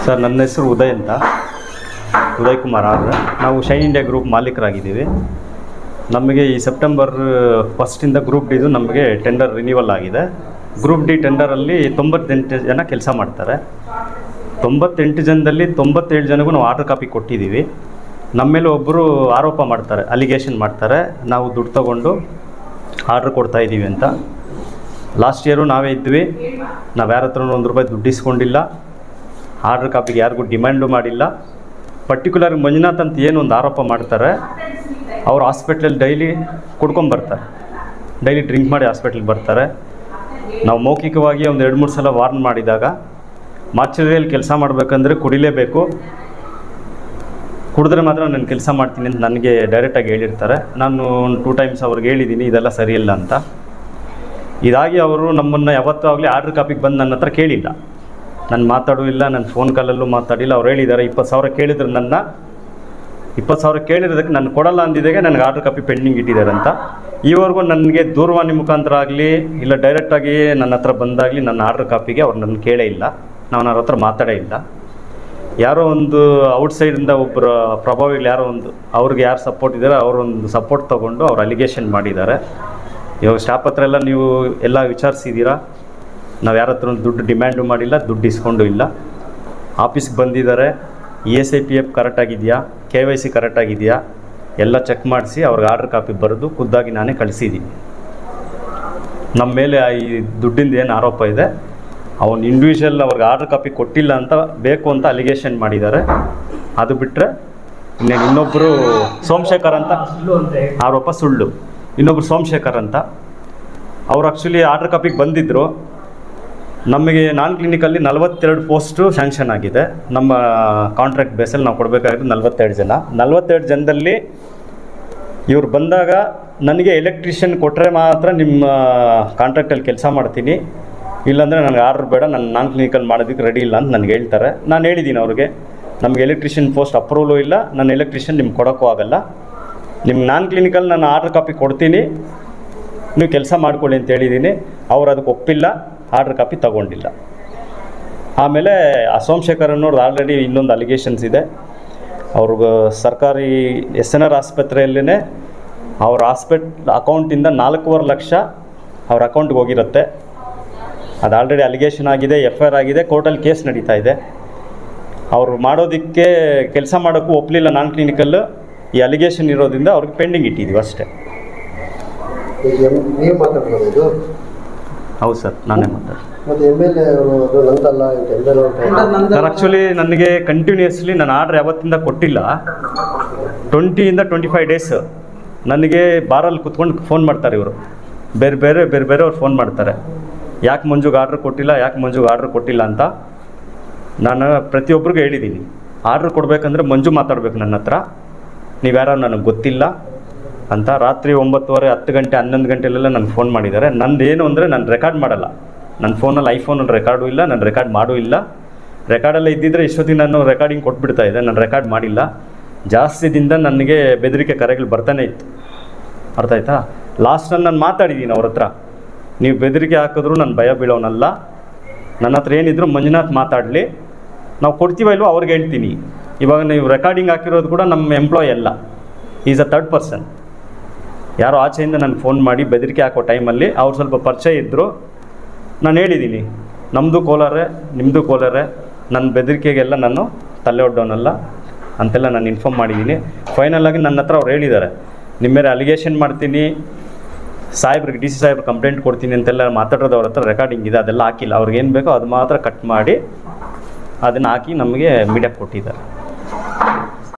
sir ನನ್ನ ಹೆಸರು ಉದಯ್ ಅಂತ ಉದಯ್ ಕುಮಾರ್ ಆರ್ ನಾವು ಶೈನ್ ಇಂಡಿಯಾ ಗ್ರೂಪ್ ಮಾಲೀಕರಾಗಿದ್ದೀವಿ ನಮಗೆ ಈ ಸೆಪ್ಟೆಂಬರ್ ಫಸ್ಟಿಂದ ಗ್ರೂಪ್ ಡಿದು ನಮಗೆ ಟೆಂಡರ್ ರಿನ್ಯೂವಲ್ ಆಗಿದೆ ಗ್ರೂಪ್ ಡಿ ಟೆಂಡರಲ್ಲಿ ತೊಂಬತ್ತೆಂಟು ಜನ ಕೆಲಸ ಮಾಡ್ತಾರೆ ತೊಂಬತ್ತೆಂಟು ಜನದಲ್ಲಿ ತೊಂಬತ್ತೇಳು ಜನಗೂ ನಾವು ಆರ್ಡರ್ ಕಾಪಿ ಕೊಟ್ಟಿದ್ದೀವಿ ನಮ್ಮ ಮೇಲೆ ಒಬ್ಬರು ಆರೋಪ ಮಾಡ್ತಾರೆ ಅಲಿಗೇಷನ್ ಮಾಡ್ತಾರೆ ನಾವು ದುಡ್ಡು ತಗೊಂಡು ಆರ್ಡ್ರ್ ಕೊಡ್ತಾ ಇದ್ದೀವಿ ಅಂತ ಲಾಸ್ಟ್ ಇಯರು ನಾವೇ ಇದ್ವಿ ನಾವು ಯಾರ ಹತ್ರನೂ ಒಂದು ರೂಪಾಯಿ ದುಡ್ಡು ಇಸ್ಕೊಂಡಿಲ್ಲ ಆರ್ಡ್ರ್ ಕಾಪಿಗೆ ಯಾರಿಗೂ ಡಿಮ್ಯಾಂಡು ಮಾಡಿಲ್ಲ ಪರ್ಟಿಕ್ಯುಲರ್ ಮಂಜುನಾಥ್ ಅಂತ ಏನು ಒಂದು ಆರೋಪ ಮಾಡ್ತಾರೆ ಅವ್ರು ಹಾಸ್ಪಿಟ್ಲಲ್ಲಿ ಡೈಲಿ ಕುಡ್ಕೊಂಬರ್ತಾರೆ ಡೈಲಿ ಡ್ರಿಂಕ್ ಮಾಡಿ ಹಾಸ್ಪಿಟ್ಲಿಗೆ ಬರ್ತಾರೆ ನಾವು ಮೌಖಿಕವಾಗಿ ಒಂದು ಎರಡು ಮೂರು ಸಲ ವಾರ್ನ್ ಮಾಡಿದಾಗ ಮಾರ್ಚರಿಯಲ್ಲಿ ಕೆಲಸ ಮಾಡಬೇಕಂದ್ರೆ ಕುಡಿಲೇಬೇಕು ಕುಡಿದ್ರೆ ಮಾತ್ರ ನಾನು ಕೆಲಸ ಮಾಡ್ತೀನಿ ಅಂತ ನನಗೆ ಡೈರೆಕ್ಟಾಗಿ ಹೇಳಿರ್ತಾರೆ ನಾನು ಒಂದು ಟೂ ಟೈಮ್ಸ್ ಅವ್ರಿಗೆ ಹೇಳಿದ್ದೀನಿ ಇದೆಲ್ಲ ಸರಿಯಿಲ್ಲ ಅಂತ ಇದಾಗಿ ಅವರು ನಮ್ಮನ್ನು ಯಾವತ್ತೂ ಆಗಲಿ ಆರ್ಡ್ರ್ ಕಾಪಿಗೆ ಬಂದು ನನ್ನ ಹತ್ರ ಕೇಳಿಲ್ಲ ನಾನು ಮಾತಾಡೂ ಇಲ್ಲ ನನ್ನ ಫೋನ್ ಕಾಲಲ್ಲೂ ಮಾತಾಡಿಲ್ಲ ಅವ್ರು ಹೇಳಿದ್ದಾರೆ ಇಪ್ಪತ್ತು ಸಾವಿರ ಕೇಳಿದ್ರು ನನ್ನ ಇಪ್ಪತ್ತು ಸಾವಿರ ಕೇಳಿರೋದಕ್ಕೆ ನಾನು ಕೊಡಲ್ಲ ಅಂದಿದ್ದಾಗೆ ನನಗೆ ಆರ್ಡ್ರ್ ಕಾಪಿ ಪೆಂಡಿಂಗ್ ಇಟ್ಟಿದ್ದಾರೆ ಅಂತ ಈವರೆಗೂ ನನಗೆ ದೂರವಾಣಿ ಮುಖಾಂತರ ಆಗಲಿ ಇಲ್ಲ ಡೈರೆಕ್ಟಾಗಿ ನನ್ನ ಹತ್ರ ಬಂದಾಗಲಿ ನನ್ನ ಆರ್ಡ್ರ್ ಕಾಪಿಗೆ ಅವ್ರು ನನ್ನ ಕೇಳೇ ಇಲ್ಲ ನಾನು ಅವ್ರ ಹತ್ರ ಮಾತಾಡೇ ಇಲ್ಲ ಯಾರೋ ಒಂದು ಔಟ್ಸೈಡಿಂದ ಒಬ್ಬರು ಪ್ರಭಾವಿಗಳು ಯಾರೋ ಒಂದು ಅವ್ರಿಗೆ ಯಾರು ಸಪೋರ್ಟ್ ಇದ್ದಾರೆ ಅವರೊಂದು ಸಪೋರ್ಟ್ ತೊಗೊಂಡು ಅವ್ರು ಅಲಿಗೇಷನ್ ಮಾಡಿದ್ದಾರೆ ಇವಾಗ ಸ್ಟಾಫ್ ಹತ್ರ ಎಲ್ಲ ನೀವು ಎಲ್ಲ ವಿಚಾರಿಸಿದ್ದೀರಾ ನಾವು ಯಾರ ಹತ್ರ ದುಡ್ಡು ಡಿಮ್ಯಾಂಡು ಮಾಡಿಲ್ಲ ದುಡ್ಡು ಇಸ್ಕೊಂಡು ಇಲ್ಲ ಆಫೀಸ್ಗೆ ಬಂದಿದ್ದಾರೆ E S I P F ಕರೆಕ್ಟಾಗಿದೆಯಾ ಕೆ ವೈ ಸಿ ಕರೆಕ್ಟಾಗಿದೆಯಾ ಎಲ್ಲ ಚೆಕ್ ಮಾಡಿಸಿ ಅವ್ರಿಗೆ ಆರ್ಡ್ರ್ ಕಾಪಿ ಬರೆದು ಖುದ್ದಾಗಿ ನಾನೇ ಕಳಿಸಿದ್ದೀನಿ ನಮ್ಮ ಮೇಲೆ ಈ ದುಡ್ಡಿಂದ ಏನು ಆರೋಪ ಇದೆ ಅವನು ಇಂಡಿವಿಜುವಲ್ ಅವ್ರಿಗೆ ಆರ್ಡ್ರ್ ಕಾಪಿ ಕೊಟ್ಟಿಲ್ಲ ಅಂತ ಬೇಕು ಅಂತ ಅಲಿಗೇಷನ್ ಮಾಡಿದ್ದಾರೆ ಅದು ಬಿಟ್ಟರೆ ಇನ್ನೇನು ಇನ್ನೊಬ್ಬರು ಸೋಮಶೇಖರ್ ಅಂತ ಆರೋಪ ಸುಳ್ಳು ಇನ್ನೊಬ್ರು ಸೋಮಶೇಖರ್ ಅಂತ ಅವ್ರು ಆ್ಯಕ್ಚುಲಿ ಆರ್ಡ್ರ್ ಕಾಪಿಗೆ ಬಂದಿದ್ದರು ನಮಗೆ ನಾನ್ ಕ್ಲಿನಿಕಲ್ಲಿ ನಲವತ್ತೆರಡು ಪೋಸ್ಟು ಸ್ಯಾಂಕ್ಷನ್ ಆಗಿದೆ ನಮ್ಮ ಕಾಂಟ್ರಾಕ್ಟ್ ಬೇಸಲ್ಲಿ ನಾವು ಕೊಡಬೇಕಾಗಿರೋದು ನಲವತ್ತೆರಡು ಜನ ನಲವತ್ತೆರಡು ಜನದಲ್ಲಿ ಇವ್ರು ಬಂದಾಗ ನನಗೆ ಎಲೆಕ್ಟ್ರಿಷಿಯನ್ ಕೊಟ್ಟರೆ ಮಾತ್ರ ನಿಮ್ಮ ಕಾಂಟ್ರಾಕ್ಟಲ್ಲಿ ಕೆಲಸ ಮಾಡ್ತೀನಿ ಇಲ್ಲಾಂದರೆ ನನಗೆ ಆರ್ಡ್ರ್ ಬೇಡ ನಾನು ನಾನ್ ಕ್ಲಿನಿಕಲ್ ಮಾಡೋದಕ್ಕೆ ರೆಡಿ ಇಲ್ಲ ಅಂತ ನನಗೆ ಹೇಳ್ತಾರೆ ನಾನು ಹೇಳಿದ್ದೀನಿ ಅವ್ರಿಗೆ ನಮಗೆ ಎಲೆಕ್ಟ್ರಿಷಿಯನ್ ಪೋಸ್ಟ್ ಅಪ್ರೂವಲು ಇಲ್ಲ ನಾನು ಎಲೆಕ್ಟ್ರಿಷಿಯನ್ ನಿಮ್ಗೆ ಕೊಡೋಕ್ಕೂ ಆಗಲ್ಲ ನಿಮ್ಗೆ ನಾನ್ ಕ್ಲಿನಿಕಲ್ ನಾನು ಆರ್ಡ್ರ್ ಕಾಪಿ ಕೊಡ್ತೀನಿ ನೀವು ಕೆಲಸ ಮಾಡ್ಕೊಳ್ಳಿ ಅಂತ ಹೇಳಿದ್ದೀನಿ ಅವ್ರು ಅದಕ್ಕೆ ಒಪ್ಪಿಲ್ಲ ಆರ್ಡ್ರ್ ಕಾಪಿ ತಗೊಂಡಿಲ್ಲ ಆಮೇಲೆ ಆ ಸೋಮಶೇಖರ್ ಅನ್ನೋರ್ದು ಆಲ್ರೆಡಿ ಇನ್ನೊಂದು ಅಲಿಗೇಷನ್ಸ್ ಇದೆ ಅವ್ರಿಗೆ ಸರ್ಕಾರಿ ಎಸ್ ಎನ್ ಆರ್ ಆಸ್ಪತ್ರೆಯಲ್ಲೇ ಅವ್ರ ಹಾಸ್ಪಿಟ್ ಅಕೌಂಟಿಂದ ನಾಲ್ಕೂವರೆ ಲಕ್ಷ ಅವ್ರ ಅಕೌಂಟ್ಗೆ ಹೋಗಿರುತ್ತೆ ಅದು ಆಲ್ರೆಡಿ ಅಲಿಗೇಷನ್ ಆಗಿದೆ ಎಫ್ ಐ ಆರ್ ಆಗಿದೆ ಕೋರ್ಟಲ್ಲಿ ಕೇಸ್ ನಡೀತಾ ಇದೆ ಅವರು ಮಾಡೋದಕ್ಕೆ ಕೆಲಸ ಮಾಡೋಕ್ಕೂ ಒಪ್ಪಲಿಲ್ಲ ನಾನ್ ಕ್ಲಿನಿಕಲ್ ಈ ಅಲಿಗೇಷನ್ ಇರೋದ್ರಿಂದ ಅವ್ರಿಗೆ ಪೆಂಡಿಂಗ್ ಇಟ್ಟಿದ್ದೀವಿ ಅಷ್ಟೇ ಈಗ ಎಂ- ನೀವು ಮಾತಾಡ್ಬೋದು ಹೌದು ಸರ್ ನಾನೇ ಮಾತಾಡಿ ಮತ್ತೆ ಎಮ್ ಎಲ್ ಎ ಅವರು ಅದು ನಂದಲ್ಲ ಅಂತ ಎಮ್ ಎಲ್ ಅಂತ ಸರ್ ಆ್ಯಕ್ಚುಲಿ ನನಗೆ ಕಂಟಿನ್ಯೂಸ್ಲಿ ನಾನು ಆರ್ಡ್ರ್ ಯಾವತ್ತಿಂದ ಕೊಟ್ಟಿಲ್ಲ ಟ್ವೆಂಟಿಯಿಂದ ಟ್ವೆಂಟಿ ಫೈವ್ ಡೇಸ್ ನನಗೆ ಬಾರಲ್ಲಿ ಕುತ್ಕೊಂಡು ಫೋನ್ ಮಾಡ್ತಾರೆ ಇವರು ಬೇರೆ ಬೇರೆ ಬೇರೆ ಬೇರೆ ಅವ್ರು ಫೋನ್ ಮಾಡ್ತಾರೆ ಯಾಕೆ ಮಂಜುಗೆ ಆರ್ಡ್ರ್ ಕೊಟ್ಟಿಲ್ಲ ಯಾಕೆ ಮಂಜುಗೆ ಆರ್ಡ್ರ್ ಕೊಟ್ಟಿಲ್ಲ ಅಂತ ನಾನು ಪ್ರತಿಯೊಬ್ಬರಿಗೂ ಹೇಳಿದ್ದೀನಿ ಆರ್ಡ್ರ್ ಕೊಡಬೇಕಂದ್ರೆ ಮಂಜು ಮಾತಾಡಬೇಕು ನನ್ನ ಹತ್ರ ನೀವ್ಯಾರೋ ನನಗೆ ಗೊತ್ತಿಲ್ಲ ಅಂತ ರಾತ್ರಿ ಒಂಬತ್ತುವರೆ ಹತ್ತು ಗಂಟೆ ಹನ್ನೊಂದು ಗಂಟೆಲೆಲ್ಲ ನನಗೆ ಫೋನ್ ಮಾಡಿದ್ದಾರೆ ನಂದು ಏನು ಅಂದರೆ ನಾನು ರೆಕಾರ್ಡ್ ಮಾಡಲ್ಲ ನನ್ನ ಫೋನಲ್ಲಿ ಐಫೋನಲ್ಲಿ ರೆಕಾರ್ಡು ಇಲ್ಲ ನಾನು ರೆಕಾರ್ಡ್ ಮಾಡೂ ಇಲ್ಲ ರೆಕಾರ್ಡೆಲ್ಲ ಇದ್ದಿದ್ರೆ ಇಷ್ಟೊತ್ತಿಗೆ ನಾನು ರೆಕಾರ್ಡಿಂಗ್ ಕೊಟ್ಬಿಡ್ತಾ ಇದ್ದೆ ನಾನು ರೆಕಾರ್ಡ್ ಮಾಡಿಲ್ಲ ಜಾಸ್ತಿ ದಿನದ ನನಗೆ ಬೆದರಿಕೆ ಕರೆಗಳು ಬರ್ತಾನೆ ಇತ್ತು ಅರ್ಥ ಆಯ್ತಾ ಲಾಸ್ಟಲ್ಲಿ ನಾನು ಮಾತಾಡಿದ್ದೀನಿ ಅವ್ರ ಹತ್ರ ನೀವು ಬೆದರಿಕೆ ಹಾಕಿದ್ರು ನಾನು ಭಯ ಬೀಳೋನಲ್ಲ ನನ್ನ ಹತ್ರ ಏನಿದ್ರು ಮಂಜುನಾಥ್ ಮಾತಾಡಲಿ ನಾವು ಕೊಡ್ತೀವ ಇಲ್ವೋ ಅವ್ರಿಗೆ ಹೇಳ್ತೀನಿ ಇವಾಗ ನೀವು ರೆಕಾರ್ಡಿಂಗ್ ಹಾಕಿರೋದು ಕೂಡ ನಮ್ಮ ಎಂಪ್ಲಾಯ್ ಅಲ್ಲ ಈಸ್ ಅ ಥರ್ಡ್ ಪರ್ಸನ್ ಯಾರೋ ಆಚೆಯಿಂದ ನನಗೆ ಫೋನ್ ಮಾಡಿ ಬೆದರಿಕೆ ಹಾಕೋ ಟೈಮಲ್ಲಿ ಅವ್ರು ಸ್ವಲ್ಪ ಪರಿಚಯ ಇದ್ದರು ನಾನು ಹೇಳಿದ್ದೀನಿ ನಮ್ಮದು ಕೋಲಾರೆ ನಿಮ್ಮದು ಕೋಲಾರೆ ನನ್ನ ಬೆದರಿಕೆಗೆಲ್ಲ ನಾನು ತಲೆ ಒಡ್ಡೋನಲ್ಲ ಅಂತೆಲ್ಲ ನಾನು ಇನ್ಫಾರ್ಮ್ ಮಾಡಿದ್ದೀನಿ ಫೈನಲ್ ಆಗಿ ನನ್ನ ಹತ್ರ ಅವ್ರು ಹೇಳಿದ್ದಾರೆ ನಿಮ್ಮ ಮೇಲೆ ಅಲಿಗೇಷನ್ ಮಾಡ್ತೀನಿ ಸಾಹೇಬ್ರಿಗೆ ಡಿ ಸಿ ಸಾಹೇಬ್ರು ಕಂಪ್ಲೇಂಟ್ ಕೊಡ್ತೀನಿ ಅಂತೆಲ್ಲ ಮಾತಾಡೋದು ಅವ್ರ ಹತ್ರ ರೆಕಾರ್ಡಿಂಗ್ ಇದೆ ಅದೆಲ್ಲ ಹಾಕಿಲ್ಲ ಅವ್ರಿಗೆ ಏನು ಬೇಕೋ ಅದು ಮಾತ್ರ ಕಟ್ ಮಾಡಿ ಅದನ್ನು ಹಾಕಿ ನಮಗೆ ಮೀಡಿಯಾಕ್ಕೆ ಕೊಟ್ಟಿದ್ದಾರೆ